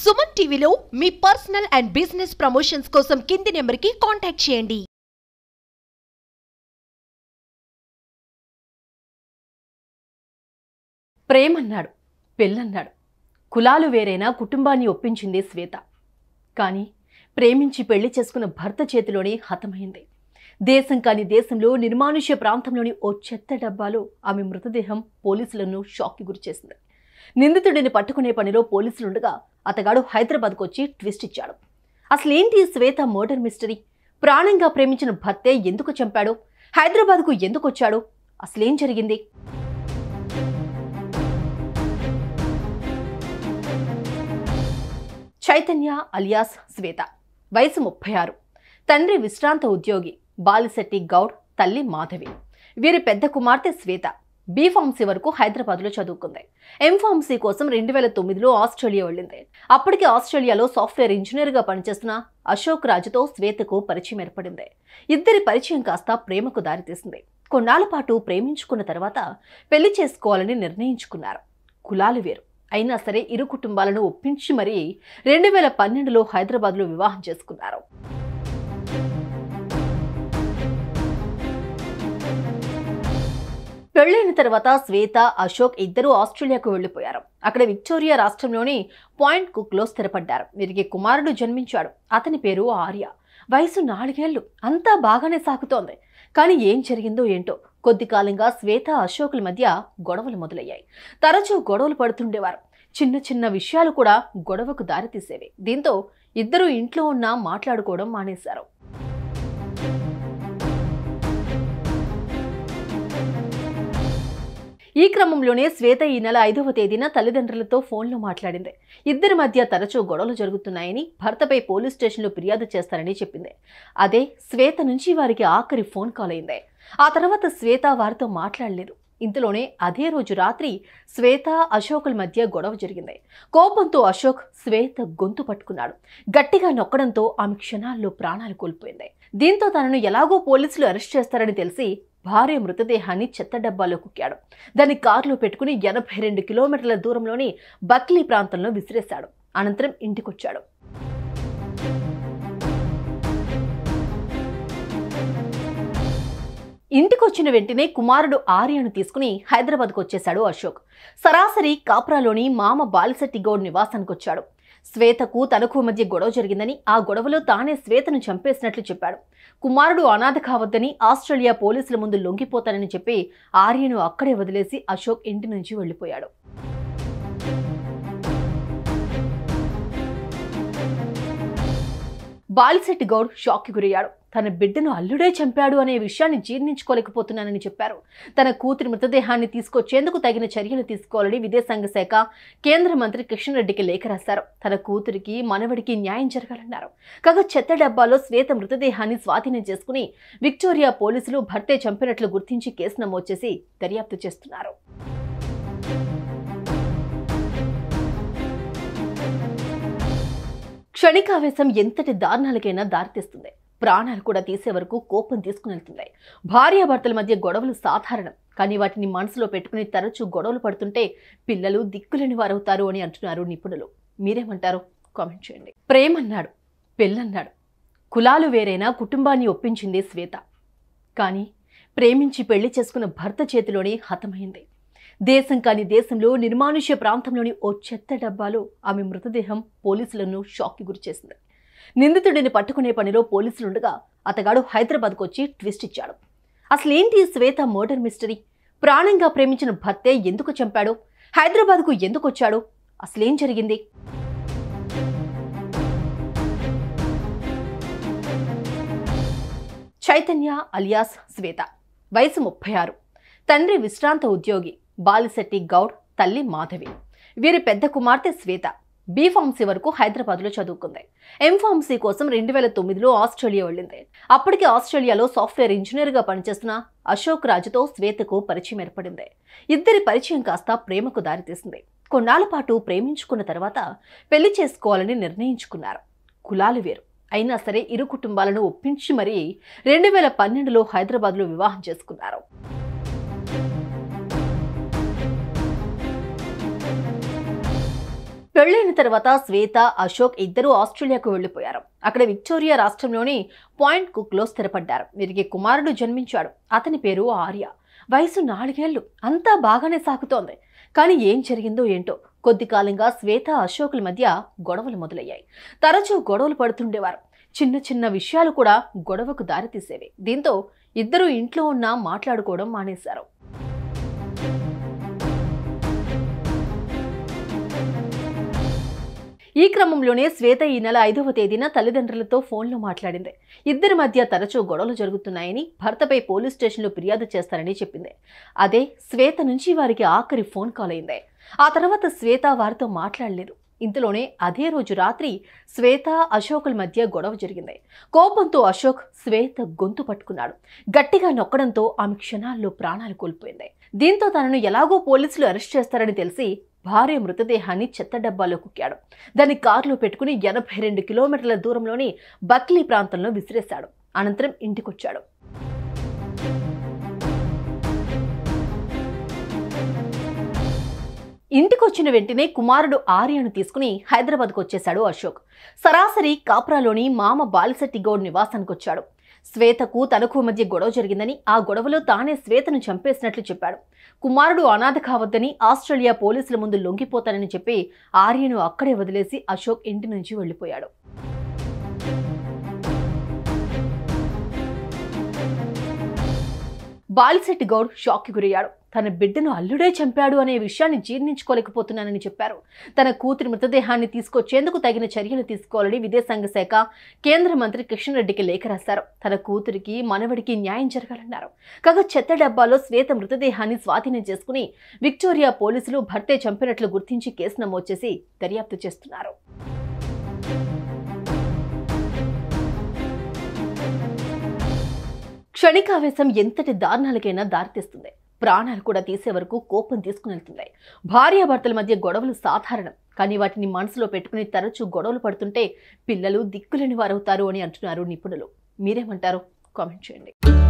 సుమన్ టీవీలో మీ personal and business promotions కోసం కింది నెంబర్కి కాంటాక్ట్ చేయండి ప్రేమన్నాడు పెళ్ళన్నాడు కులాలు వేరైనా కుటుంబాన్ని ఒప్పించింది శ్వేత కానీ ప్రేమించి పెళ్లి చేసుకున్న భర్త చేతిలోనే హతమైంది దేశం కాని దేశంలో నిర్మానుష్య ప్రాంతంలోని ఓ చెత్త డబ్బాలో ఆమె మృతదేహం పోలీసులను షాక్కి గురిచేసింది నిందితుడిని పట్టుకునే పనిలో పోలీసులుండగా అతగాడు హైదరాబాద్కు వచ్చి ట్విస్ట్ ఇచ్చాడు అసలేంటి ఈ శ్వేత మర్డర్ మిస్టరీ ప్రాణంగా ప్రేమించిన భర్తే ఎందుకు చంపాడు హైదరాబాద్కు ఎందుకు వచ్చాడు అసలేం జరిగింది చైతన్య అలియాస్ శ్వేత వయసు ముప్పై ఆరు తండ్రి విశ్రాంత ఉద్యోగి బాలిశెట్టి గౌడ్ తల్లి మాధవి వీరి పెద్ద కుమార్తె శ్వేత బీ ఫార్మసీ వరకు హైదరాబాద్లో చదువుకుంది ఎం ఫార్మసీ కోసం రెండు వేల తొమ్మిదిలో ఆస్ట్రేలియా వెళ్ళింది అప్పటికి ఆస్ట్రేలియాలో సాఫ్ట్వేర్ ఇంజనీర్గా పనిచేస్తున్న అశోక్ రాజుతో శ్వేతకు పరిచయం ఏర్పడింది ఇద్దరి పరిచయం కాస్త ప్రేమకు దారితీసింది కొన్నాళ్ల పాటు ప్రేమించుకున్న తర్వాత పెళ్లి చేసుకోవాలని నిర్ణయించుకున్నారు కులాలు వేరు అయినా సరే ఇరు కుటుంబాలను ఒప్పించి మరీ రెండు వేల పన్నెండులో హైదరాబాద్లో వివాహం చేసుకున్నారు పెళ్లైన తర్వాత శ్వేత అశోక్ ఇద్దరూ ఆస్ట్రేలియాకు వెళ్లిపోయారు అక్కడ విక్టోరియా రాష్ట్రంలోని పాయింట్ కుక్లో స్థిరపడ్డారు వీరికి కుమారుడు జన్మించాడు అతని పేరు ఆర్య వయసు నాలుగేళ్లు అంతా బాగానే సాగుతోంది కానీ ఏం జరిగిందో ఏంటో కొద్ది కాలంగా శ్వేత అశోకుల మధ్య గొడవలు మొదలయ్యాయి తరచూ గొడవలు పడుతుండేవారు చిన్న చిన్న విషయాలు కూడా గొడవకు దారితీసేవి దీంతో ఇద్దరు ఇంట్లో ఉన్నా మాట్లాడుకోవడం మానేశారు ఈ క్రమంలోనే శ్వేత ఈ నెల ఐదవ తేదీన తల్లిదండ్రులతో ఫోన్లో మాట్లాడింది ఇద్దరి మధ్య తరచూ గొడవలు జరుగుతున్నాయని భర్తపై పోలీస్ స్టేషన్లో ఫిర్యాదు చేస్తారని చెప్పింది అదే శ్వేత నుంచి వారికి ఆఖరి ఫోన్ కాల్ అయింది ఆ తర్వాత శ్వేత వారితో మాట్లాడలేదు ఇంతలోనే అదే రోజు రాత్రి శ్వేత అశోకుల మధ్య గొడవ జరిగింది కోపంతో అశోక్ శ్వేత గొంతు పట్టుకున్నాడు గట్టిగా నొక్కడంతో ఆమె క్షణాల్లో ప్రాణాలు కోల్పోయింది దీంతో తనను ఎలాగో పోలీసులు అరెస్ట్ చేస్తారని తెలిసి భార్య మృతదేహాన్ని చెత్త డబ్బాలో కుక్కాడు దాన్ని కారులో పెట్టుకుని ఎనభై రెండు కిలోమీటర్ల దూరంలోని బక్లీ ప్రాంతంలో విసిరేశాడు అనంతరం ఇంటికొచ్చాడు ఇంటికొచ్చిన వెంటనే కుమారుడు ఆర్యను తీసుకుని హైదరాబాద్కు వచ్చేశాడు అశోక్ సరాసరి కాప్రాలోని మామ బాలిశెట్టి గౌడ్ నివాసానికి వచ్చాడు శ్వేతకు తనకు మధ్య గొడవ జరిగిందని ఆ గొడవలో తానే శ్వేతను చంపేసినట్లు చెప్పాడు కుమారుడు అనాథ కావద్దని ఆస్ట్రేలియా పోలీసుల ముందు లొంగిపోతానని చెప్పి ఆర్యను అక్కడే వదిలేసి అశోక్ ఇంటి నుంచి వెళ్ళిపోయాడు బాలిశెట్టి గౌడ్ షాక్కి గురయ్యాడు తన బిడ్డను అల్లుడే చంపాడు అనే విషయాన్ని జీర్ణించుకోలేకపోతున్నానని చెప్పారు తన కూతురి మృతదేహాన్ని తీసుకొచ్చేందుకు తగిన చర్యలు తీసుకోవాలని విదేశాంగ శాఖ కేంద్ర మంత్రి కిషన్ రెడ్డికి లేఖ రాశారు తన కూతురికి మనవడికి న్యాయం జరగాలన్నారు కాగా చెత్త డబ్బాలో శ్వేత మృతదేహాన్ని స్వాధీనం చేసుకుని విక్టోరియా పోలీసులు భర్తే చంపినట్లు గుర్తించి కేసు నమోదు చేసి దర్యాప్తు చేస్తున్నారు క్షణికావేశం ఎంతటి దారుణాలకైనా దారితీస్తుంది ప్రాణాలు కూడా తీసే వరకు కోపం తీసుకుని వెళ్తుంది భార్యాభర్తల మధ్య గొడవలు సాధారణం కానీ వాటిని మనసులో పెట్టుకుని తరచూ గొడవలు పడుతుంటే పిల్లలు దిక్కులేని వారవుతారు అని అంటున్నారు నిపుణులు మీరేమంటారు కామెంట్ చేయండి ప్రేమన్నాడు పెళ్ళన్నాడు కులాలు వేరైనా కుటుంబాన్ని ఒప్పించింది శ్వేత కానీ ప్రేమించి పెళ్లి చేసుకున్న భర్త చేతిలోనే హతమైంది దేశం కాని దేశంలో నిర్మానుష్య ప్రాంతంలోని ఓ చెత్త డబ్బాలో ఆమె మృతదేహం పోలీసులను షాక్కి గురిచేసింది నిందితుడిని పట్టుకునే పనిలో పోలీసులుండగా అతగాడు హైదరాబాద్కు వచ్చి ట్విస్ట్ ఇచ్చాడు అసలేంటి ఈ శ్వేత మర్డర్ మిస్టరీ ప్రాణంగా ప్రేమించిన భర్తే ఎందుకు చంపాడు హైదరాబాద్కు ఎందుకు వచ్చాడు అసలేం జరిగింది చైతన్య అలియాస్ శ్వేత వయసు ముప్పై ఆరు తండ్రి విశ్రాంత ఉద్యోగి బాలిశెట్టి గౌడ్ తల్లి మాధవి వీరి పెద్ద కుమార్తె శ్వేత బీ ఫార్మసీ వరకు హైదరాబాద్లో చదువుకుంది ఎం ఫార్మసీ కోసం రెండు వేల తొమ్మిదిలో ఆస్ట్రేలియా వెళ్ళింది అప్పటికి ఆస్ట్రేలియాలో సాఫ్ట్వేర్ ఇంజనీర్గా పనిచేస్తున్న అశోక్ రాజుతో శ్వేతకు పరిచయం ఏర్పడింది ఇద్దరి పరిచయం కాస్త ప్రేమకు దారితీసింది కొన్నాళ్ల పాటు ప్రేమించుకున్న తర్వాత పెళ్లి చేసుకోవాలని నిర్ణయించుకున్నారు కులాలు వేరు అయినా సరే ఇరు కుటుంబాలను ఒప్పించి మరీ రెండు వేల పన్నెండులో హైదరాబాద్లో వివాహం చేసుకున్నారు పెళ్లైన తర్వాత శ్వేత అశోక్ ఇద్దరూ ఆస్ట్రేలియాకు వెళ్లిపోయారు అక్కడ విక్టోరియా రాష్ట్రంలోని పాయింట్ కుక్లో స్థిరపడ్డారు వీరికి కుమారుడు జన్మించాడు అతని పేరు ఆర్య వయసు నాలుగేళ్లు అంతా బాగానే సాగుతోంది కానీ ఏం జరిగిందో ఏంటో కొద్ది కాలంగా శ్వేత అశోకుల మధ్య గొడవలు మొదలయ్యాయి తరచూ గొడవలు పడుతుండేవారు చిన్న చిన్న విషయాలు కూడా గొడవకు దారితీసేవి దీంతో ఇద్దరు ఇంట్లో ఉన్నా మాట్లాడుకోవడం మానేశారు ఈ క్రమంలోనే శ్వేత ఈ నెల ఐదవ తేదీన తల్లిదండ్రులతో ఫోన్లో మాట్లాడింది ఇద్దరి మధ్య తరచూ గొడవలు జరుగుతున్నాయని భర్తపై పోలీస్ స్టేషన్లో ఫిర్యాదు చేస్తారని చెప్పింది అదే శ్వేత నుంచి వారికి ఆఖరి ఫోన్ కాల్ అయింది ఆ తర్వాత శ్వేత వారితో మాట్లాడలేదు ఇంతలోనే అదే రోజు రాత్రి శ్వేత అశోకుల మధ్య గొడవ జరిగింది కోపంతో అశోక్ శ్వేత గొంతు పట్టుకున్నాడు గట్టిగా నొక్కడంతో ఆమె క్షణాల్లో ప్రాణాలు కోల్పోయింది దీంతో తనను ఎలాగో పోలీసులు అరెస్ట్ చేస్తారని తెలిసి భార్య మృతదేహాన్ని చెత్త డబ్బాలో కుక్కాడు దాన్ని కారులో పెట్టుకుని ఎనభై రెండు కిలోమీటర్ల దూరంలోని బక్లీ ప్రాంతంలో విసిరేశాడు అనంతరం ఇంటికొచ్చాడు ఇంటికొచ్చిన వెంటనే కుమారుడు ఆర్యను తీసుకుని హైదరాబాద్కు వచ్చేశాడు అశోక్ సరాసరి కాప్రాలోని మామ బాలిశెట్టి గౌడ్ నివాసానికి వచ్చాడు శ్వేతకు తనకు మధ్య గొడవ జరిగిందని ఆ గొడవలో తానే శ్వేతను చంపేసినట్లు చెప్పాడు కుమారుడు అనాథ కావద్దని ఆస్ట్రేలియా పోలీసుల ముందు లొంగిపోతానని చెప్పి ఆర్యను అక్కడే వదిలేసి అశోక్ ఇంటి నుంచి వెళ్ళిపోయాడు బాలిశెట్టి గౌడ్ షాక్కి గురయ్యాడు తన బిడ్డను అల్లుడే చంపాడు అనే విషయాన్ని జీర్ణించుకోలేకపోతున్నానని చెప్పారు తన కూతురి మృతదేహాన్ని తీసుకొచ్చేందుకు తగిన చర్యలు తీసుకోవాలని విదేశాంగ శాఖ కేంద్ర మంత్రి కిషన్ రెడ్డికి లేఖ రాశారు తన కూతురికి మనవడికి న్యాయం జరగాలన్నారు కాగా చెత్త డబ్బాలో శ్వేత మృతదేహాన్ని స్వాధీనం చేసుకుని విక్టోరియా పోలీసులు భర్తే చంపినట్లు గుర్తించి కేసు నమోదు చేసి దర్యాప్తు చేస్తున్నారు క్షణికావేశం ఎంతటి దారుణాలకైనా దారితీస్తుంది ప్రాణాలు కూడా తీసే వరకు కోపం తీసుకుని వెళ్తుంది భార్యాభర్తల మధ్య గొడవలు సాధారణం కానీ వాటిని మనసులో పెట్టుకుని తరచూ గొడవలు పడుతుంటే పిల్లలు దిక్కులేని వారవుతారు అని అంటున్నారు నిపుణులు మీరేమంటారు కామెంట్ చేయండి